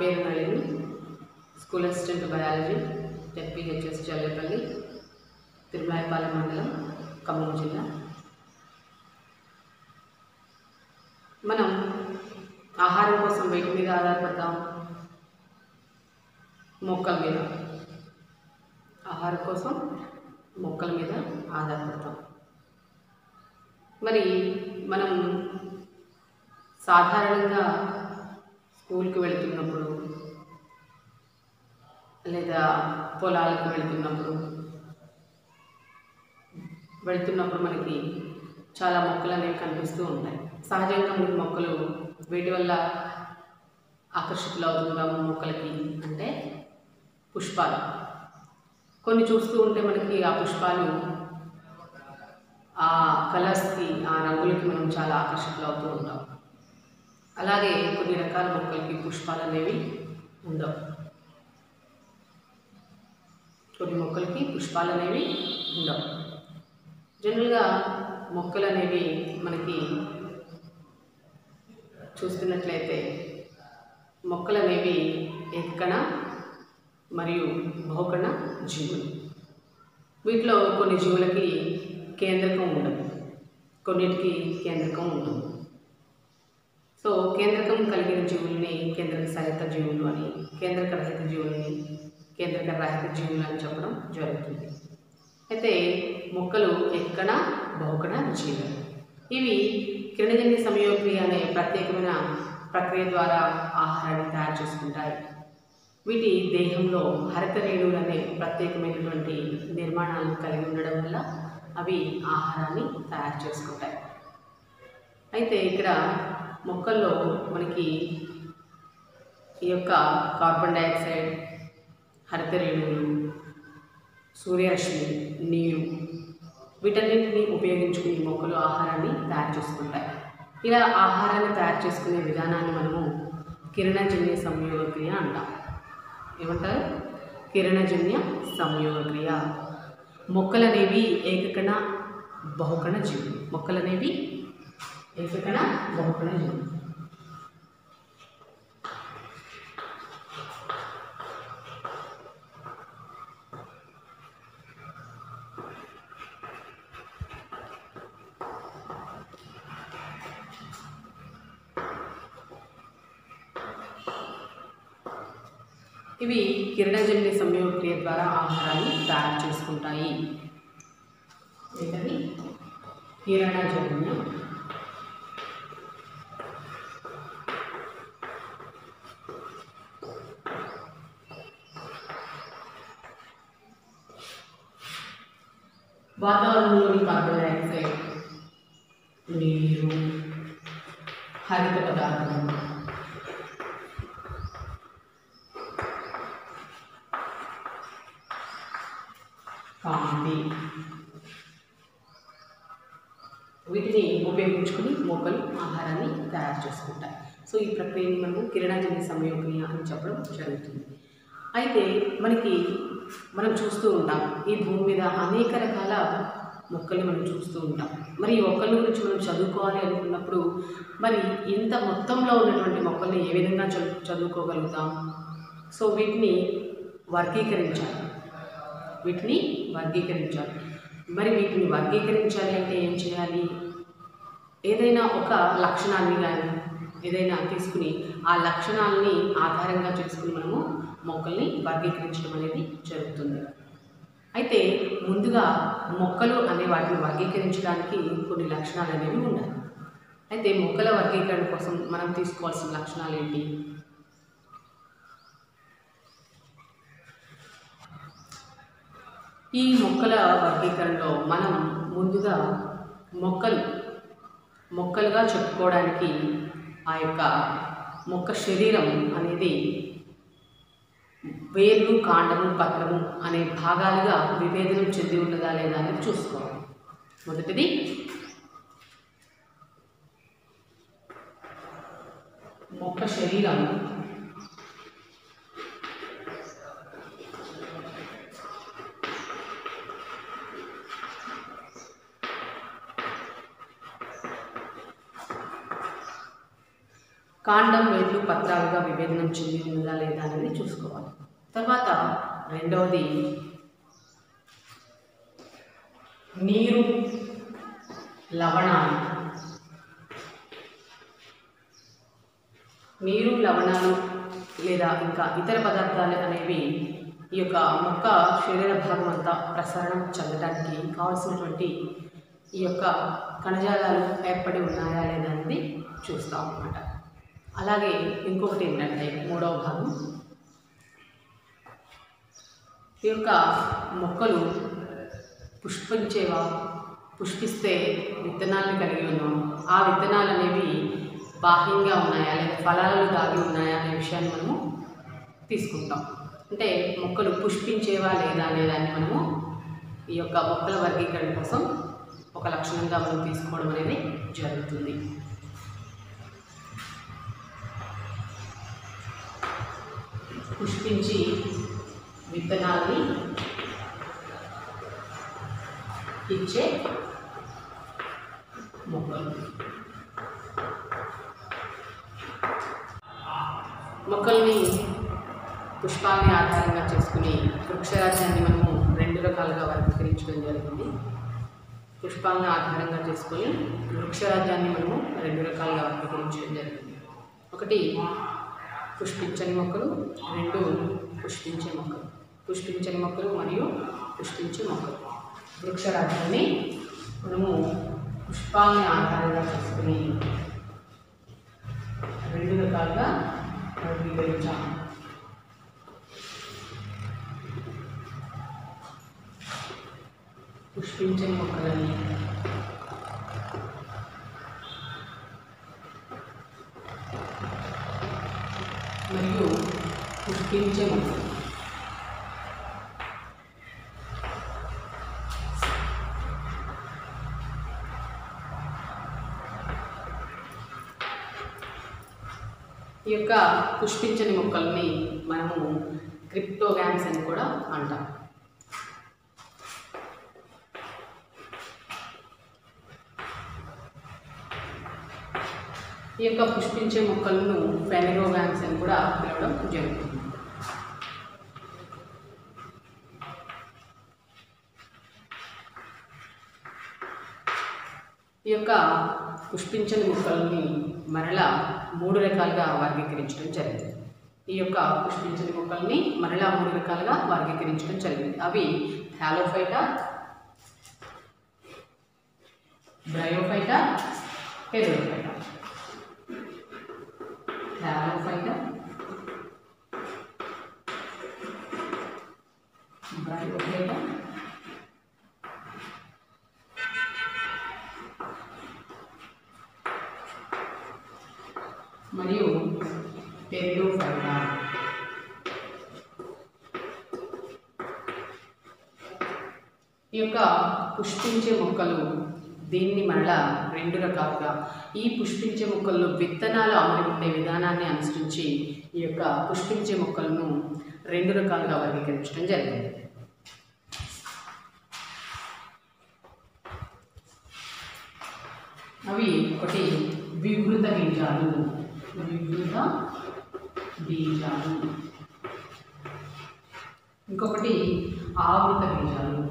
పేరు Nalini school assistant biology ZPHS Challepalli Tirumalayapalem మండలం ఖమ్మం జిల్లా మనం ఆహారం కోసం వేటి మీద ఆధారపడతాం మొక్కల మీద ఆహారం కోసం మొక్కల మీద ఆధారపడతాం మరి మనం సాధారణంగా స్కూల్కి వెళ్తున్నప్పుడు లేదా పొలాలకు వెళ్తున్నప్పుడు వెళ్తున్నప్పుడు మనకి చాలా మొక్కలు అనేవి కనిపిస్తూ ఉంటాయి సహజంగా మనకి మొక్కలు వీటి వల్ల ఆకర్షితులు అవుతుంటాము మొక్కలకి అంటే పుష్పాలు కొన్ని చూస్తూ ఉంటే మనకి ఆ పుష్పాలు ఆ కలర్స్కి ఆ రంగులకి మనం చాలా ఆకర్షితులు అవుతూ ఉంటాం అలాగే కొన్ని రకాల మొక్కలకి పుష్పాలు అనేవి ఉండవు కొన్ని మొక్కలకి పుష్పాలు అనేవి ఉండవు జనరల్గా మొక్కలు అనేవి మనకి చూస్తున్నట్లయితే మొక్కలు అనేవి ఏకకణ మరియు బహుకణ జీవులు వీటిలో కొన్ని జీవులకి కేంద్రకం ఉండదు కొన్నిటికి కేంద్రకం ఉంటుంది సో కేంద్రకం కలిగిన జీవుల్ని కేంద్రక సహిత జీవులు అని కేంద్రక రహిత జీవుల్ని కేంద్రక రహిత జీవులు అని చెప్పడం జరుగుతుంది అయితే మొక్కలు ఎక్కన బహుకణ జీవులు ఇవి కిరణజన్య సమయోక్రియ అనే ప్రత్యేకమైన ప్రక్రియ ద్వారా ఆహారాన్ని తయారు చేసుకుంటాయి వీటి దేహంలో హరిత రేణువులు అనే ప్రత్యేకమైనటువంటి నిర్మాణాలను కలిగి ఉండడం వల్ల అవి ఆహారాన్ని తయారు చేసుకుంటాయి అయితే ఇక్కడ మొక్కల్లో మనకి ఈ యొక్క కార్బన్ డైఆక్సైడ్ హరిత రేణువులు సూర్యరశ్మి నీరు వీటన్నింటినీ ఉపయోగించుకుని మొక్కలు ఆహారాన్ని తయారు చేసుకుంటాయి ఇలా ఆహారాన్ని తయారు చేసుకునే విధానాన్ని మనము కిరణజన్య సంయోగ క్రియ అంటాం ఏమంటారు కిరణజన్య సంయోగ క్రియ మొక్కలనేవి ఏకకణ బహుకణ జీవులు మొక్కలనేవి ఏకకణ బహుకణ జీవులు ఇవి కిరణజన్య సంయోగక్రియ ద్వారా ఆహారాన్ని తయారు చేసుకుంటాయి ఏంటది కిరణజన్య వాతావరణంలోని కార్బన్ డైఆక్సైడ్ నీరు హరిత పదార్థం కాంతి వీటిని ఉపయోగించుకుని మొక్కలు ఆహారాన్ని తయారు చేసుకుంటాయి సో ఈ ప్రక్రియని మనము కిరణజన్య సంయోగక్రియ అని చెప్పడం జరుగుతుంది అయితే మనకి మనం చూస్తూ ఉంటాం ఈ భూమి మీద అనేక రకాల మొక్కల్ని మనం చూస్తూ ఉంటాం మరి ఈ మొక్కల గురించి మనం చదువుకోవాలి అనుకున్నప్పుడు మరి ఇంత మొత్తంలో ఉన్నటువంటి మొక్కల్ని ఏ విధంగా చదువు చదువుకోగలుగుతాం సో వీటిని వర్గీకరించాలి వీటిని వర్గీకరించాలి మరి వీటిని వర్గీకరించాలి అంటే ఏం చేయాలి ఏదైనా ఒక లక్షణాన్ని కానీ ఏదైనా తీసుకుని ఆ లక్షణాలని ఆధారంగా చేసుకుని మనము మొక్కల్ని వర్గీకరించడం అనేది జరుగుతుంది అయితే ముందుగా మొక్కలు అనే వాటిని వర్గీకరించడానికి కొన్ని లక్షణాలు అనేవి ఉండాలి అయితే మొక్కల వర్గీకరణ కోసం మనం తీసుకోవాల్సిన లక్షణాలు ఏంటి ఈ మొక్కల వర్గీకరణలో మనం ముందుగా మొక్కలు మొక్కలుగా చెప్పుకోవడానికి ఆ యొక్క మొక్క శరీరం అనేది వేర్లు కాండము పత్రము అనే భాగాలుగా విభేదనం చెంది ఉన్నదా లేదా అనేది చూసుకోవాలి మొదటిది మొక్క శరీరం కాండం వేర్లు పత్రాలుగా విభేదనం చెంది ఉందా లేదా అనేది చూసుకోవాలి తర్వాత రెండవది నీరు లవణాలు నీరు లవణాలు లేదా ఇంకా ఇతర పదార్థాలు అనేవి ఈ యొక్క మొక్క శరీర భాగం అంతా ప్రసరణం చెందడానికి కావాల్సినటువంటి ఈ యొక్క కణజాలాలు ఏర్పడి ఉన్నాయా లేదా అనేది చూస్తాం అన్నమాట అలాగే ఇంకొకటి ఏంటంటే మూడవ భాగం ఈ యొక్క మొక్కలు పుష్పించేవా పుష్పిస్తే విత్తనాలను కలిగి ఉన్నాం ఆ విత్తనాలు అనేవి బాహ్యంగా ఉన్నాయా లేదా ఫలాలు దాగి ఉన్నాయా అనే విషయాన్ని మనము తీసుకుంటాం అంటే మొక్కలు పుష్పించేవా లేదా అనే దాన్ని మనము ఈ యొక్క మొక్కల వర్గీకరణ కోసం ఒక లక్షణంగా మనం తీసుకోవడం అనేది జరుగుతుంది పుష్పించి విత్తనాల్ని ఇచ్చే మొక్కలు మొక్కల్ని పుష్పాలని ఆధారంగా చేసుకుని వృక్షరాజ్యాన్ని మనము రెండు రకాలుగా వర్గీకరించడం జరిగింది పుష్పాలను ఆధారంగా చేసుకొని వృక్షరాజ్యాన్ని మనము రెండు రకాలుగా వర్గీకరించడం జరిగింది ఒకటి పుష్పించని మొక్కలు రెండు పుష్పించే మొక్కలు పుష్పించని మొక్కలు మరియు పుష్పించే మొక్కలు వృక్షరాజ్యాన్ని మనము పుష్పాలని ఆధారంగా చేసుకుని రెండు రకాలుగా వర్గీకరించాము పుష్పించే మొక్కలని మరియు పుష్పించే మొక్కలు ఈ యొక్క పుష్పించని మొక్కల్ని మనము క్రిప్టోగామ్స్ అని కూడా అంటాం ఈ యొక్క పుష్పించే మొక్కలను ఫెనరోగామ్స్ అని కూడా పిలవడం జరుగుతుంది ఈ యొక్క పుష్పించని మొక్కల్ని మరలా మూడు రకాలుగా వర్గీకరించడం జరిగింది ఈ యొక్క పుష్పించని మొక్కల్ని మరలా మూడు రకాలుగా వర్గీకరించడం జరిగింది అవి థాలోఫైటా బ్రయోఫైటా హెరోఫైటా థాలోఫైటా బ్రయోఫైటా మరియు టెరిడోఫైటా ఈ యొక్క పుష్పించే మొక్కలు దీన్ని మరలా రెండు రకాలుగా ఈ పుష్పించే మొక్కల్లో విత్తనాలు అమరి ఉండే విధానాన్ని అనుసరించి ఈ యొక్క పుష్పించే మొక్కలను రెండు రకాలుగా వర్గీకరించడం జరిగింది అవి ఒకటి వివృత బీజాలు వివృత బీజాలు ఇంకొకటి ఆవృత బీజాలు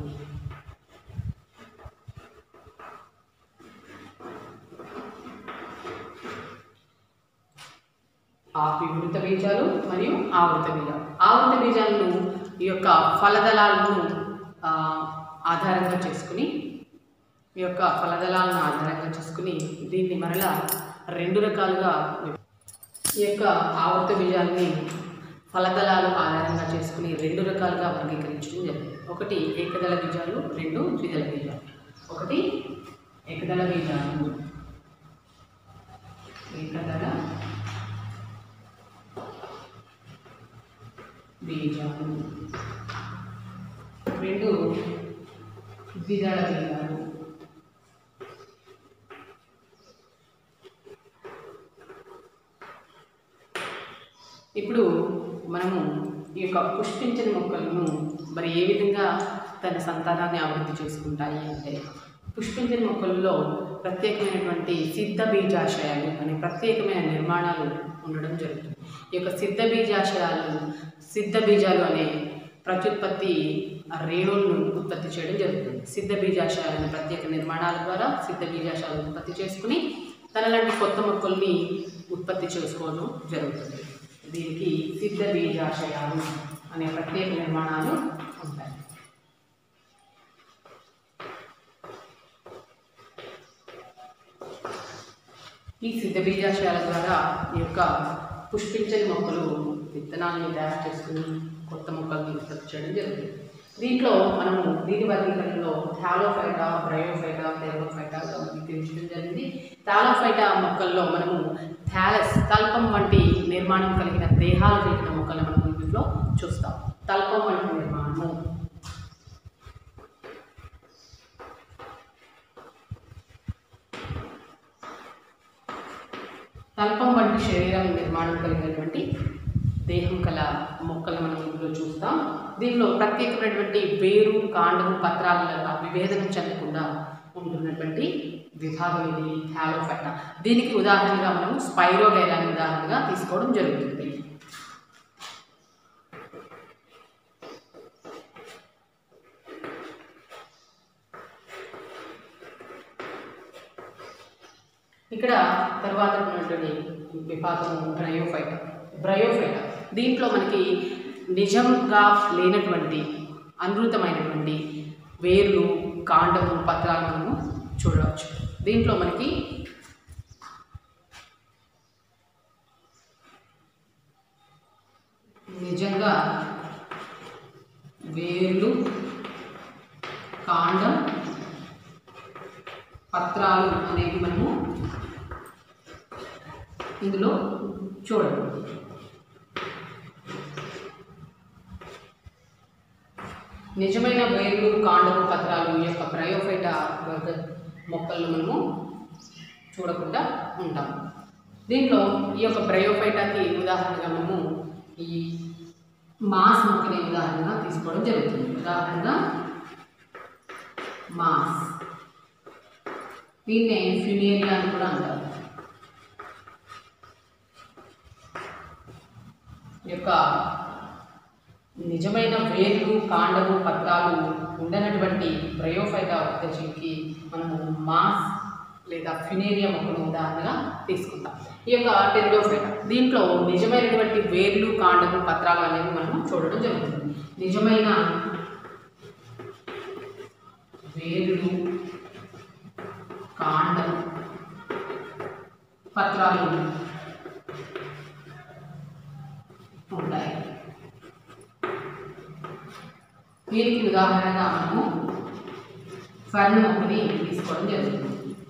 ఆ వివృత బీజాలు మరియు ఆవృత బీజాలు ఆవృత బీజాలను ఈ యొక్క ఫలదళాలను ఆ, ఆధారంగా చేసుకుని ఈ యొక్క ఫలదళాలను ఆధారంగా చేసుకుని దీన్ని మరలా రెండు రకాలుగా ఈ యొక్క ఆవర్త బీజాలని ఫలదళాలు ఆధారంగా చేసుకుని రెండు రకాలుగా వర్గీకరించడం జరిగింది ఒకటి ఏకదళ బీజాలు రెండు ద్విదళ బీజాలు ఒకటి ఏకదళ బీజాలు ఏకదళ బీజాలు రెండు ద్విదళ బీజాలు ఇప్పుడు మనము ఈ యొక్క పుష్పించని మొక్కలను మరి ఏ విధంగా తన సంతానాన్ని అభివృద్ధి చేసుకుంటాయి అంటే పుష్పించని మొక్కల్లో ప్రత్యేకమైనటువంటి సిద్ధ బీజాశయాలు అనే ప్రత్యేకమైన నిర్మాణాలు ఉండడం జరుగుతుంది ఈ యొక్క సిద్ధ బీజాశయాలు సిద్ధ బీజాలు అనే ప్రత్యుత్పత్తి ఆ రేణువులను ఉత్పత్తి చేయడం జరుగుతుంది సిద్ధ బీజాశయాలు అనే ప్రత్యేక నిర్మాణాల ద్వారా సిద్ధ బీజాశయాలు ఉత్పత్తి చేసుకుని తనలాంటి కొత్త మొక్కల్ని ఉత్పత్తి చేసుకోవడం జరుగుతుంది దీనికి సిద్ధ బీజాశయాలు అనే ప్రత్యేక నిర్మాణాలు ఉంటాయి ఈ సిద్ధ బీజాశయాల ద్వారా ఈ యొక్క పుష్పించని మొక్కలు విత్తనాలను తయారు చేసుకుని కొత్త మొక్కల్ని ఉత్పత్తి చేయడం జరుగుతుంది దీంట్లో మనము దీని వర్గీకరణలో థాలోఫైటా బ్రయోఫైటా థెరోఫైటా వర్గీకరించడం జరిగింది థాలోఫైటా మొక్కల్లో మనము థాలస్ తల్పం వంటి నిర్మాణం కలిగిన దేహాలు కలిగిన మొక్కలను మనం వీటిలో చూస్తాం తల్పం వంటి నిర్మాణము తల్పం వంటి శరీరం నిర్మాణం కలిగినటువంటి దేహం కల మొక్కలు మనం ఇందులో చూస్తాం దీనిలో ప్రత్యేకమైనటువంటి వేరు కాండము పత్రాల విభేదనం చెందకుండా ఉంటున్నటువంటి విభాగం ఇది థాలోఫైటా దీనికి ఉదాహరణగా మనం స్పైరోగైరాన్ని ఉదాహరణగా తీసుకోవడం జరుగుతుంది ఇక్కడ తర్వాత ఉన్నటువంటి విభాగం బ్రయోఫైట బ్రయోఫైట దీంట్లో మనకి నిజంగా లేనటువంటి అనృతమైనటువంటి వేర్లు కాండము పత్రాలు మనము చూడవచ్చు దీంట్లో మనకి నిజంగా వేర్లు కాండం పత్రాలు అనేవి మనము ఇందులో చూడండి నిజమైన వేర్లు కాండము పత్రాలు ఈ యొక్క ప్రయోఫైట వర్గ మొక్కలను మనము చూడకుండా ఉంటాం దీంట్లో ఈ యొక్క బ్రయోఫైటాకి ఉదాహరణగా మనము ఈ మాస్ మొక్కని ఉదాహరణగా తీసుకోవడం జరుగుతుంది ఉదాహరణగా మాస్ దీన్నే ఫ్యూనేరియా అని కూడా అంటారు ఈ యొక్క నిజమైన వేర్లు కాండము పత్రాలు ఉండనటువంటి బ్రయోఫైటా ఉత్తజీవికి మనము మాస్ లేదా ఫినేరియా మొక్కను ఉదాహరణగా తీసుకుంటాం ఈ యొక్క టెరిడోఫైటా దీంట్లో నిజమైనటువంటి వేర్లు కాండము పత్రాలు అనేవి మనము చూడడం జరుగుతుంది నిజమైన వేర్లు కాండం పత్రాలు ఉంటాయి దీనికి ఉదాహరణగా మనము ఫర్న్ మొక్కని తీసుకోవడం జరుగుతుంది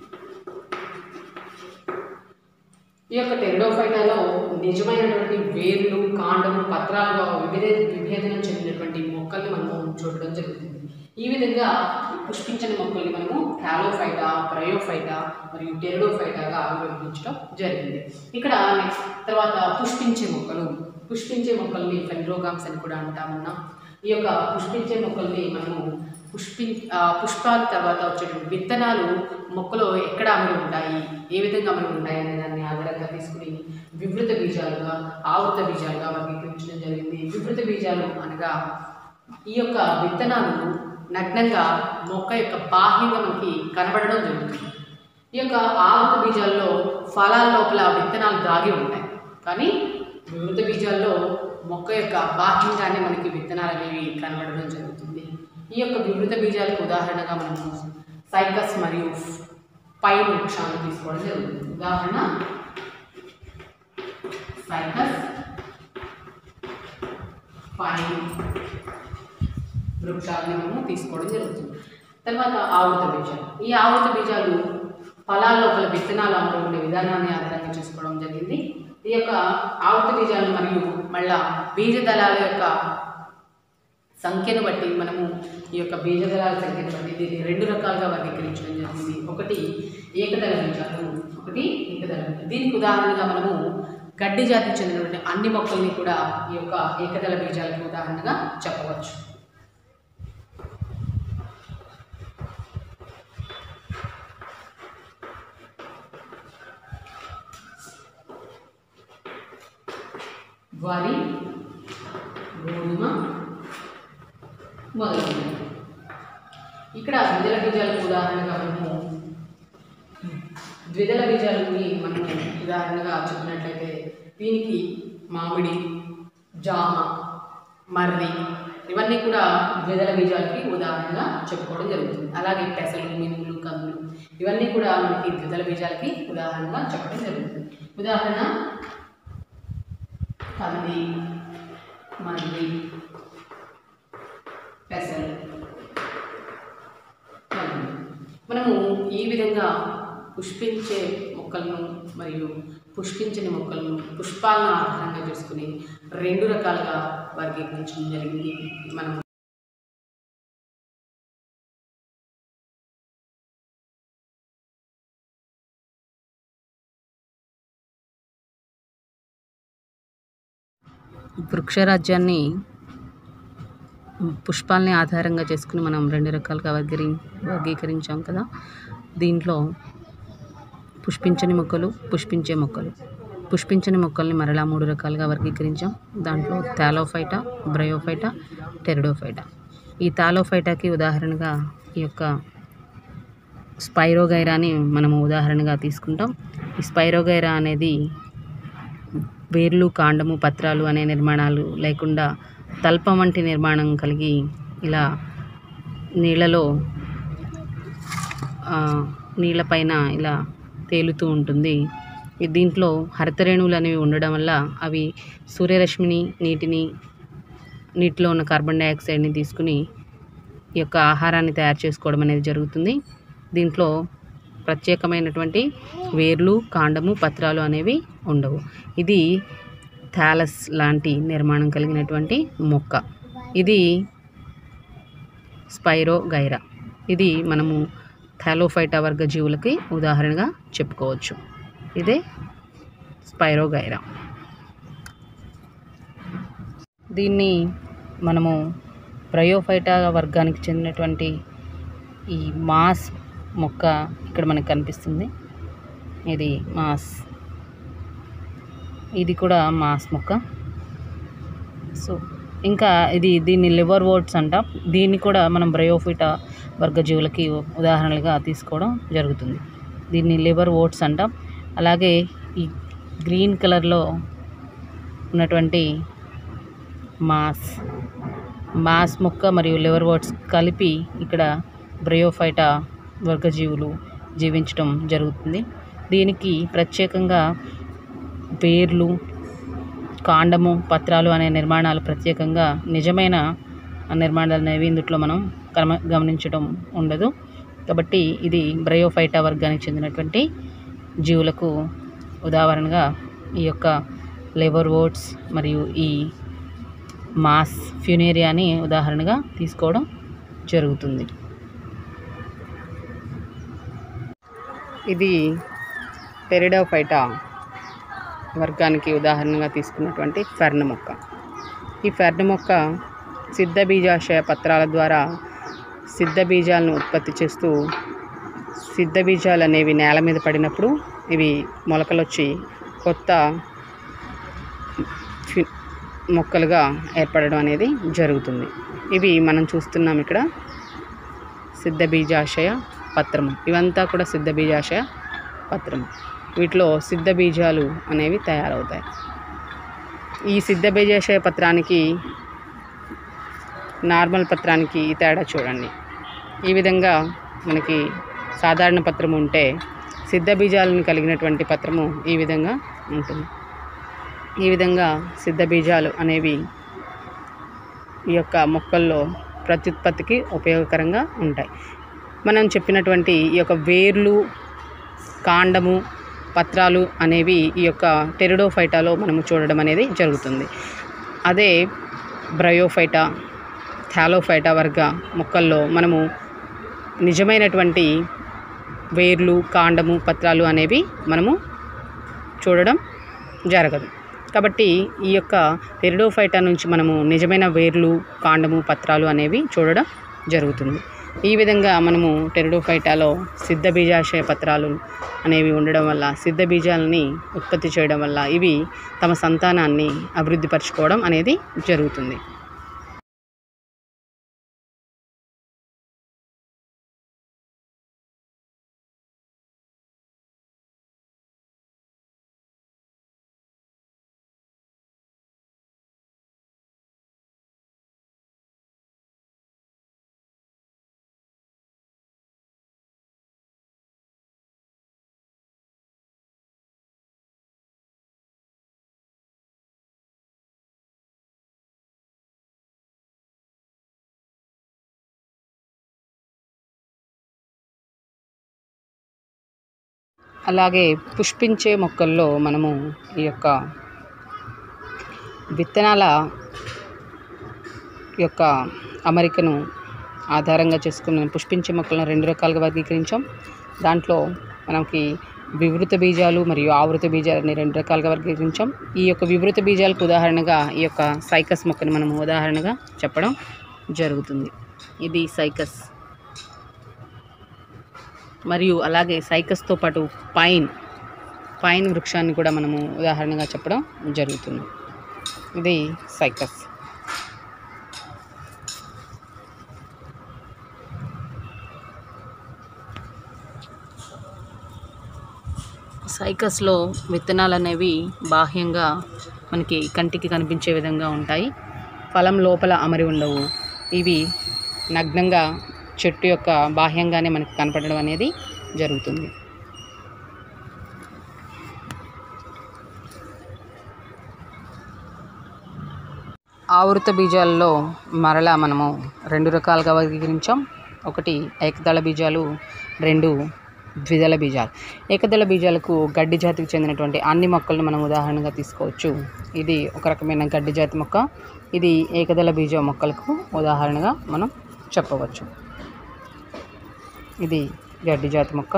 ఈ యొక్క టెరిడోఫైటాలో నిజమైనటువంటి వేర్లు కాండము పత్రాలుగా వివిధ విభేదనం చెందినటువంటి మొక్కల్ని మనము చూడడం జరుగుతుంది ఈ విధంగా పుష్పించని మొక్కల్ని మనము థాలోఫైటా బ్రయోఫైటా మరియు టెరిడోఫైటాగా విభజించడం జరిగింది ఇక్కడ నెక్స్ట్ తర్వాత పుష్పించే మొక్కలు పుష్పించే మొక్కల్ని ఫెండ్రోగామ్స్ అని కూడా అంటామన్నాం ఈ యొక్క పుష్పించే మొక్కల్ని మనము పుష్పి ఆ, పుష్పాల తర్వాత వచ్చేటువంటి విత్తనాలు మొక్కలో ఎక్కడ అమలు ఉంటాయి ఏ విధంగా అమలు ఉంటాయి అనే దాన్ని ఆధారంగా తీసుకుని వివృత బీజాలుగా ఆవృత బీజాలుగా వర్గీకరించడం జరిగింది వివృత బీజాలు అనగా ఈ యొక్క విత్తనాలు నగ్నంగా మొక్క యొక్క బాహ్యంగా మనకి కనబడడం జరుగుతుంది ఈ యొక్క ఆవృత బీజాల్లో ఫలాల లోపల విత్తనాలు దాగి ఉంటాయి కానీ వివృత బీజాల్లో మొక్క యొక్క బాహ్యంగానే మనకి విత్తనాలు అనేవి కనబడడం జరుగుతుంది ఈ యొక్క వివృత బీజాలకు ఉదాహరణగా మనము సైకస్ మరియు పైన్ వృక్షాలను తీసుకోవడం జరుగుతుంది ఉదాహరణ సైకస్ పైన్ వృక్షాలను మనము తీసుకోవడం జరుగుతుంది తర్వాత ఆవృత బీజాలు ఈ ఆవృత బీజాలు ఫలాల లోపల విత్తనాలు అమలు ఉండే విధానాన్ని ఆధారంగా చేసుకోవడం జరిగింది ఈ యొక్క ఆవృత బీజాలు మరియు మళ్ళా బీజ దళాల యొక్క సంఖ్యను బట్టి మనము ఈ యొక్క బీజదళాల సంఖ్యను బట్టి దీన్ని రెండు రకాలుగా వర్గీకరించడం జరిగింది ఒకటి ఏకదళ బీజాలు ఒకటి ఏకదళ బీజాలు దీనికి ఉదాహరణగా మనము గడ్డి జాతికి చెందినటువంటి అన్ని మొక్కల్ని కూడా ఈ యొక్క ఏకదళ బీజాలకు ఉదాహరణగా చెప్పవచ్చు వరి గోధుమ మొదలైనవి ఇక్కడ ద్విదళ బీజాలకు ఉదాహరణగా మనము ద్విదళ బీజాలని మనము ఉదాహరణగా చెప్పినట్లయితే దీనికి మామిడి జామ మర్రి ఇవన్నీ కూడా ద్విదళ బీజాలకి ఉదాహరణగా చెప్పుకోవడం జరుగుతుంది అలాగే పెసలు మినుములు కందులు ఇవన్నీ కూడా మనకి ద్విదళ బీజాలకి ఉదాహరణగా చెప్పడం జరుగుతుంది ఉదాహరణ కంది మర్రి పెసలు కందులు. మనము ఈ విధంగా పుష్పించే మొక్కలను మరియు పుష్పించని మొక్కలను పుష్పాలను ఆధారంగా చేసుకుని రెండు రకాలుగా వర్గీకరించడం జరిగింది మనం వృక్షరాజ్యాన్ని పుష్పాలని ఆధారంగా చేసుకుని మనం రెండు రకాలుగా వర్గీ వర్గీకరించాం కదా దీంట్లో పుష్పించని మొక్కలు పుష్పించే మొక్కలు పుష్పించని మొక్కల్ని మరలా మూడు రకాలుగా వర్గీకరించాం దాంట్లో థాలోఫైటా బ్రయోఫైటా టెరిడోఫైటా ఈ థాలోఫైటాకి ఉదాహరణగా ఈ యొక్క స్పైరోగైరాని మనము ఉదాహరణగా తీసుకుంటాం ఈ స్పైరోగైరా అనేది వేర్లు కాండము పత్రాలు అనే నిర్మాణాలు లేకుండా తల్పం వంటి నిర్మాణం కలిగి ఇలా నీళ్ళలో ఆ, నీళ్ళపైన ఇలా తేలుతూ ఉంటుంది ఈ దీంట్లో హరితరేణువులు అనేవి ఉండడం వల్ల అవి సూర్యరశ్మిని నీటిని నీటిలో ఉన్న కార్బన్ డైఆక్సైడ్ని తీసుకుని ఈ యొక్క ఆహారాన్ని తయారు చేసుకోవడం అనేది జరుగుతుంది దీంట్లో ప్రత్యేకమైనటువంటి వేర్లు కాండము పత్రాలు అనేవి ఉండవు ఇది థాలస్ లాంటి నిర్మాణం కలిగినటువంటి మొక్క ఇది స్పైరో గైరా ఇది మనము థాలోఫైటా వర్గ జీవులకి ఉదాహరణగా చెప్పుకోవచ్చు ఇదే స్పైరో గైరా దీన్ని మనము బ్రయోఫైటా వర్గానికి చెందినటువంటి ఈ మాస్ మొక్క ఇక్కడ మనకు కనిపిస్తుంది ఇది మాస్ ఇది కూడా మాస్ మొక్క సో ఇంకా ఇది దీన్ని లివర్ వర్డ్స్ అంటాం దీన్ని కూడా మనం బ్రయోఫిటా వర్గ జీవులకి ఉదాహరణలుగా తీసుకోవడం జరుగుతుంది దీన్ని లివర్ ఓట్స్ అంటాం అలాగే ఈ గ్రీన్ కలర్లో ఉన్నటువంటి మాస్ మాస్ మొక్క మరియు లివర్ వర్డ్స్ కలిపి ఇక్కడ బ్రయోఫైటా వర్గజీవులు జీవించడం జరుగుతుంది దీనికి ప్రత్యేకంగా వేర్లు కాండము పత్రాలు అనే నిర్మాణాలు ప్రత్యేకంగా నిజమైన నిర్మాణాలు అనేవి ఇందులో మనం గమ గమనించడం ఉండదు కాబట్టి ఇది బ్రయోఫైటా వర్గానికి చెందినటువంటి జీవులకు ఉదాహరణగా ఈ యొక్క లెవర్ ఓట్స్ మరియు ఈ మాస్ ఫ్యూనేరియాని ఉదాహరణగా తీసుకోవడం జరుగుతుంది ఇది పెరిడోఫైటా వర్గానికి ఉదాహరణగా తీసుకున్నటువంటి ఫెర్న్ మొక్క ఈ ఫెర్న్ మొక్క సిద్ధ బీజాశయ పత్రాల ద్వారా సిద్ధ బీజాలను ఉత్పత్తి చేస్తూ సిద్ధ బీజాలు అనేవి నేల మీద పడినప్పుడు ఇవి మొలకలొచ్చి కొత్త ఫి- మొక్కలుగా ఏర్పడడం అనేది జరుగుతుంది ఇవి మనం చూస్తున్నాం ఇక్కడ సిద్ధ బీజాశయ పత్రము ఇవంతా కూడా సిద్ధ బీజాశయ పత్రము వీటిలో సిద్ధ బీజాలు అనేవి తయారవుతాయి ఈ సిద్ధ బీజాశయ పత్రానికి నార్మల్ పత్రానికి ఈ తేడా చూడండి ఈ విధంగా మనకి సాధారణ పత్రం ఉంటే సిద్ధ బీజాలను కలిగినటువంటి పత్రము ఈ విధంగా ఉంటుంది ఈ విధంగా సిద్ధ బీజాలు అనేవి ఈ యొక్క మొక్కల్లో ప్రత్యుత్పత్తికి ఉపయోగకరంగా ఉంటాయి మనం చెప్పినటువంటి ఈ యొక్క వేర్లు కాండము పత్రాలు అనేవి ఈ యొక్క టెరిడోఫైటాలో మనము చూడడం అనేది జరుగుతుంది అదే బ్రయోఫైటా థాలోఫైటా వర్గ మొక్కల్లో మనము నిజమైనటువంటి వేర్లు కాండము పత్రాలు అనేవి మనము చూడడం జరగదు కాబట్టి ఈ యొక్క టెరిడోఫైటా నుంచి మనము నిజమైన వేర్లు కాండము పత్రాలు అనేవి చూడడం జరుగుతుంది ఈ విధంగా మనము టెరిడోఫైటాలో సిద్ధ బీజాశయ పత్రాలు అనేవి ఉండడం వల్ల సిద్ధ బీజాలని ఉత్పత్తి చేయడం వల్ల ఇవి తమ సంతానాన్ని అభివృద్ధి పరచుకోవడం అనేది జరుగుతుంది అలాగే పుష్పించే మొక్కల్లో మనము ఈ యొక్క విత్తనాల యొక్క అమరికను ఆధారంగా చేసుకుని పుష్పించే మొక్కలను రెండు రకాలుగా వర్గీకరించాం దాంట్లో మనకి వివృత బీజాలు మరియు ఆవృత బీజాలు అనే రెండు రకాలుగా వర్గీకరించాం ఈ యొక్క వివృత బీజాలకు ఉదాహరణగా ఈ యొక్క సైకస్ మొక్కని మనం ఉదాహరణగా చెప్పడం జరుగుతుంది ఇది సైకస్ మరియు అలాగే సైకస్తో పాటు పైన్ పైన్ వృక్షాన్ని కూడా మనము ఉదాహరణగా చెప్పడం జరుగుతుంది ఇది సైకస్ సైకస్లో విత్తనాలు అనేవి బాహ్యంగా మనకి కంటికి కనిపించే విధంగా ఉంటాయి ఫలం లోపల అమరి ఉండవు ఇవి నగ్నంగా చెట్టు యొక్క బాహ్యంగానే మనకి కనపడడం అనేది జరుగుతుంది ఆవృత బీజాల్లో మరలా మనము రెండు రకాలుగా వర్గీకరించాం ఒకటి ఏకదళ బీజాలు రెండు ద్విదళ బీజాలు ఏకదళ బీజాలకు గడ్డి జాతికి చెందినటువంటి అన్ని మొక్కలను మనం ఉదాహరణగా తీసుకోవచ్చు ఇది ఒక రకమైన గడ్డి జాతి మొక్క ఇది ఏకదళ బీజ మొక్కలకు ఉదాహరణగా మనం చెప్పవచ్చు ఇది గడ్డి జాతి మొక్క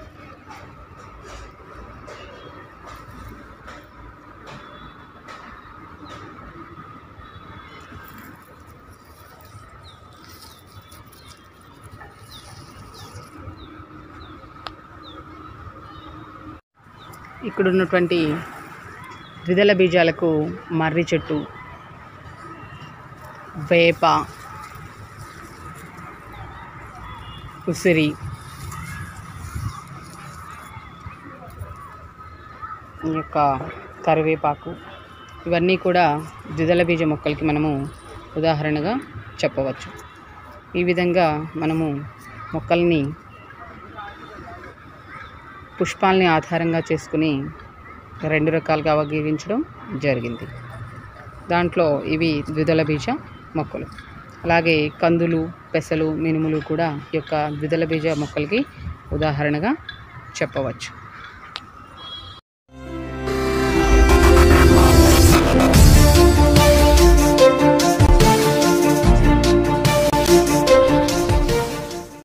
ఇక్కడ ఉన్నటువంటి ద్విదళ బీజాలకు మర్రి చెట్టు వేప ఉసిరి ఈ యొక్క కరివేపాకు ఇవన్నీ కూడా ద్విదళ బీజ మొక్కలకి మనము ఉదాహరణగా చెప్పవచ్చు ఈ విధంగా మనము మొక్కల్ని పుష్పాలని ఆధారంగా చేసుకుని రెండు రకాలుగా వర్గీకరించడం జరిగింది దాంట్లో ఇవి ద్విదళ బీజ మొక్కలు అలాగే కందులు పెసలు మినుములు కూడా ఈ యొక్క ద్విదళ బీజ మొక్కలకి ఉదాహరణగా చెప్పవచ్చు